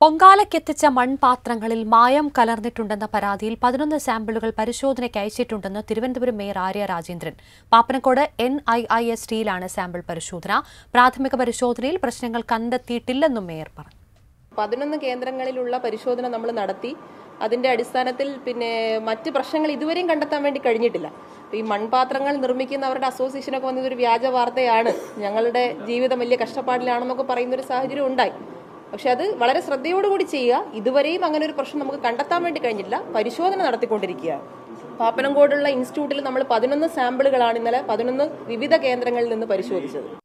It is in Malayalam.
പൊങ്കാലയ്ക്കെത്തിച്ച മൺപാത്രങ്ങളിൽ മായം കലർന്നിട്ടുണ്ടെന്ന പരാതിയിൽ പതിനൊന്ന് സാമ്പിളുകൾ പരിശോധനയ്ക്ക് അയച്ചിട്ടുണ്ടെന്ന് Thiruvananthapuram mayor Arya Rajendran Pappanamcode N I I S ടിയിലാണ് സാമ്പിൾ പരിശോധന പ്രാഥമിക പരിശോധനയിൽ പ്രശ്നങ്ങൾ കണ്ടെത്തിയിട്ടില്ലെന്നും മേയർ പറഞ്ഞു പതിനൊന്ന് കേന്ദ്രങ്ങളിലുള്ള പരിശോധന നമ്മൾ നടത്തി അതിന്റെ അടിസ്ഥാനത്തിൽ പിന്നെ മറ്റ് പ്രശ്നങ്ങൾ ഇതുവരെയും കണ്ടെത്താൻ വേണ്ടി കഴിഞ്ഞിട്ടില്ല അപ്പൊ ഈ മൺപാത്രങ്ങൾ നിർമ്മിക്കുന്നവരുടെ അസോസിയേഷനൊക്കെ വന്നത് ഒരു വ്യാജ വാർത്തയാണ് ഞങ്ങളുടെ ജീവിതം വലിയ കഷ്ടപ്പാടിലാണെന്നൊക്കെ പറയുന്ന ഒരു സാഹചര്യം ഉണ്ടായി പക്ഷെ അത് വളരെ ശ്രദ്ധയോടുകൂടി ചെയ്യുക ഇതുവരെയും അങ്ങനെ ഒരു പ്രശ്നം നമുക്ക് കണ്ടെത്താൻ വേണ്ടി കഴിഞ്ഞിട്ടില്ല പരിശോധന നടത്തിക്കൊണ്ടിരിക്കുകയാണ് പാപ്പനംകോടുള്ള ഇൻസ്റ്റിറ്റ്യൂട്ടിൽ നമ്മൾ പതിനൊന്ന് സാമ്പിളുകളാണ് ഇന്നലെ പതിനൊന്ന് വിവിധ കേന്ദ്രങ്ങളിൽ നിന്ന് പരിശോധിച്ചത്